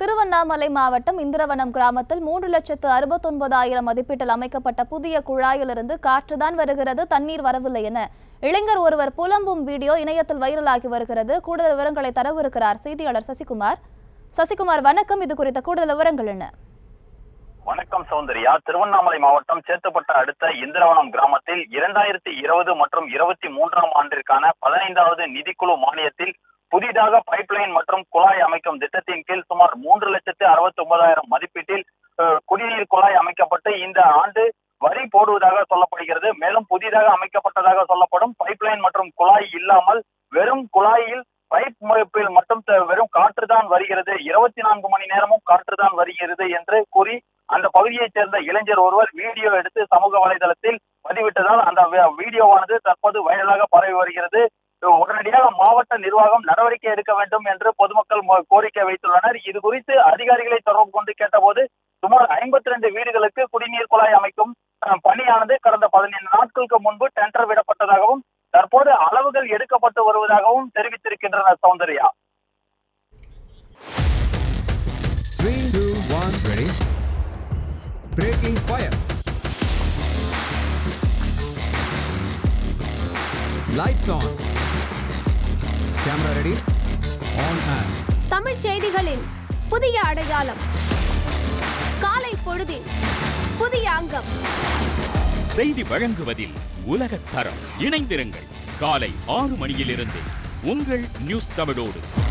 திருவண்ணாமலை மாவட்டம் இந்திரவனம் கிராமத்தில் மூன்று லட்சத்து அறுபத்தொன்பதாயிரம் மதிப்பீட்டில் அமைக்கப்பட்ட புதிய குழாயிலிருந்து காற்றுதான் வருகிறது தண்ணீர் வரவில்லை என இளைஞர் ஒருவர் புலம்பும் வீடியோ இணையத்தில் வைரலாகி வருகிறது கூடுதல் விவரங்களை தரவிருக்கிறார் செய்தியாளர் சசிகுமார் சசிகுமார் வணக்கம் இது குறித்த கூடுதல் விவரங்கள் என்ன வணக்கம் சௌந்தர்யா திருவண்ணாமலை மாவட்டம் சேத்துப்பட்ட அடுத்த இந்திரவனம் கிராமத்தில் இரண்டாயிரத்தி இருபது மற்றும் இருபத்தி மூன்றாம் ஆண்டிற்கான பதினைந்தாவது நிதிக்குழு மானியத்தில் புதிதாக பைப்லைன் மற்றும் குழாய் அமைக்கும் திட்டத்தின் கீழ் சுமார் மூன்று லட்சத்து அறுபத்தி ஒன்பதாயிரம் மதிப்பீட்டில் அஹ், குடிநீர் குழாய் அமைக்கப்பட்டு இந்த ஆண்டு வரி போடுவதாக சொல்லப்படுகிறது மேலும் புதிதாக அமைக்கப்பட்டதாக சொல்லப்படும் பைப்லைன் மற்றும் குழாய் இல்லாமல் வெறும் குழாயில் பைப் முறைப்பில் மட்டும் த- வெறும் காற்று தான் வருகிறது இருபத்தி நான்கு மணி நேரமும் காற்று தான் வருகிறது என்று கூறி அந்த பகுதியைச் சேர்ந்த இளைஞர் ஒருவர் வீடியோ எடுத்து சமூக வலைதளத்தில் பதிவிட்டதால் அந்த வி- வீடியோவானது தற்போது வைரலாக பரவி வருகிறது உடனடியாக மாவட்ட நிர்வாகம் நடவடிக்கை எடுக்க வேண்டும் என்று பொதுமக்கள் மு- கோரிக்கை வைத்துள்ளனர் இது குறித்து அதிகாரிகளை தொடர்பு கொண்டு கேட்டபோது சுமார் ஐம்பத்தி ரெண்டு வீடுகளுக்கு குடிநீர் குழாய் அமைக்கும் அஹ், பணியானது கடந்த பதினைந்து நாட்களுக்கு முன்பு டெண்டர் விடப்பட்டதாகவும் தற்போது அளவுகள் எடுக்கப்பட்டு வருவதாகவும் தெரிவித்திருக்கின்றனர் Soundarya Three, two, one, ready. Breaking fire. Lights on. Camera ready. On and. தமிழ்ச் செய்திகளின் புதிய அடையாளம் காலை பொழுதில் புதிய அங்கம் செய்தி வழங்குவதில் உலகத் தரம் இணைந்திருங்கள் காலை ஆறு மணியிலிருந்து உங்கள் நியூஸ் தமிழோடு